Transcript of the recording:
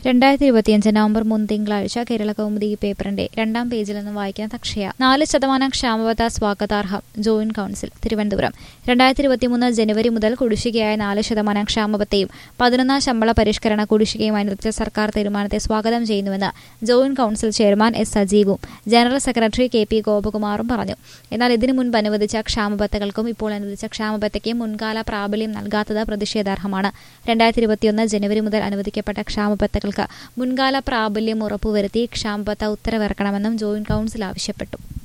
രണ്ടായിരത്തി ഇരുപത്തിയഞ്ച് നവംബർ മൂന്ന് തിങ്കളാഴ്ച കേരള കൗമുദി പേപ്പറിന്റെ രണ്ടാം പേജിൽ നിന്ന് വായിക്കുന്ന തക്ഷയ നാല് ശതമാനം ക്ഷാമബത്ത സ്വാഗതാർഹം ജോയിന്റ് കൌൺസിൽ തിരുവനന്തപുരം രണ്ടായിരത്തി ഇരുപത്തിമൂന്ന് ജനുവരി മുതൽ കുടിശ്ശികയായ നാല് ശതമാനം ക്ഷാമബത്തയും പതിനൊന്നാം ശമ്പള പരിഷ്കരണ കുടിശ്ശികയും അനുവദിച്ച സർക്കാർ തീരുമാനത്തെ സ്വാഗതം ചെയ്യുന്നുവെന്ന് ജോയിന്റ് കൌൺസിൽ ചെയർമാൻ എസ് സജീവും ജനറൽ സെക്രട്ടറി കെ പി ഗോപകുമാറും പറഞ്ഞു എന്നാൽ ഇതിനു മുൻപ് അനുവദിച്ച ക്ഷാമബത്തകൾക്കും ഇപ്പോൾ അനുവദിച്ച ക്ഷാമബത്തയ്ക്കും മുൻകാല പ്രാബല്യം നൽകാത്തത് പ്രതിഷേധാർഹമാണ് രണ്ടായിരത്തി ഇരുപത്തിയൊന്ന് ജനുവരി മുതൽ അനുവദിക്കപ്പെട്ട ക്ഷാമബത്തകൾക്ക് മുൻകാല പ്രാബല്യം ഉറപ്പുവരുത്തി ക്ഷാമബത്ത ഉത്തരവിറക്കണമെന്നും ജോയിന്റ് കൌൺസിൽ ആവശ്യപ്പെട്ടു